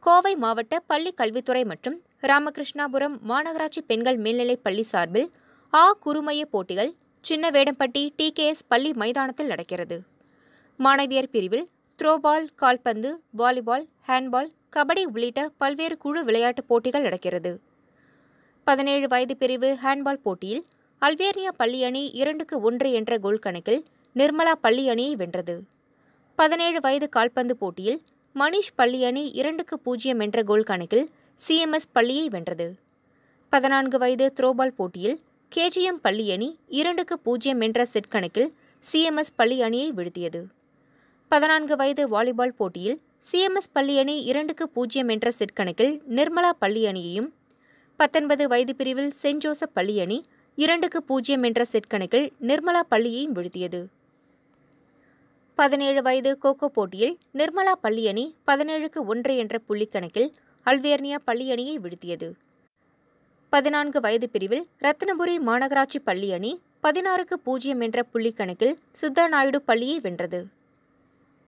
கோவை மாவட்ட பள்ளி கல்வித்துறை மற்றும் ராமகிருஷ்ணாபுரம் மாநகராட்சி பெண்கள் மேல்நிலைப் பள்ளி சார்பில் ஆ குறுமைய போட்டிகள் சின்னவேடம்பட்டி டிகேஎஸ் பள்ளி மைதானத்தில் நடக்கிறது மாணவியர் பிரிவில் த்ரோபால் கால்பந்து வாலிபால் ஹேண்ட்பால் கபடி உள்ளிட்ட பல்வேறு குழு விளையாட்டுப் போட்டிகள் நடக்கிறது பதினேழு வயது பிரிவு ஹேண்ட்பால் போட்டியில் அல்வேரியா பள்ளி அணி இரண்டுக்கு ஒன்று என்ற கோல் கணக்கில் நிர்மலா பள்ளி அணியை வென்றது பதினேழு வயது கால்பந்து போட்டியில் மணிஷ் பள்ளி அணி இரண்டுக்கு பூஜ்ஜியம் என்ற கோல் கணக்கில் சிஎம்எஸ் பள்ளியை வென்றது பதினான்கு வயது த்ரோபால் போட்டியில் கேஜிஎம் பள்ளி அணி இரண்டுக்கு பூஜ்ஜியம் என்ற செட் கணக்கில் சிஎம்எஸ் பள்ளி அணியை வீழ்த்தியது பதினான்கு வயது வாலிபால் போட்டியில் சிஎம்எஸ் பள்ளி அணி இரண்டுக்கு பூஜ்ஜியம் என்ற செட் கணக்கில் நிர்மலா பள்ளி அணியையும் பத்தொன்பது வயது பிரிவில் சென்ட் ஜோசப் பள்ளி அணி இரண்டுக்கு பூஜ்ஜியம் என்ற செட் கணக்கில் நிர்மலா பள்ளியையும் வீழ்த்தியது பதினேழு வயது கோகோ போட்டியில் நிர்மலா பள்ளி அணி பதினேழுக்கு ஒன்று என்ற புள்ளிக்கணக்கில் அல்வேர்னியா பள்ளி அணியை வீழ்த்தியது பதினான்கு வயது பிரிவில் ரத்னபுரி மாநகராட்சி பள்ளி அணி பதினாறுக்கு பூஜ்ஜியம் என்ற புள்ளிக்கணக்கில் சித்தா நாயுடு பள்ளியை வென்றது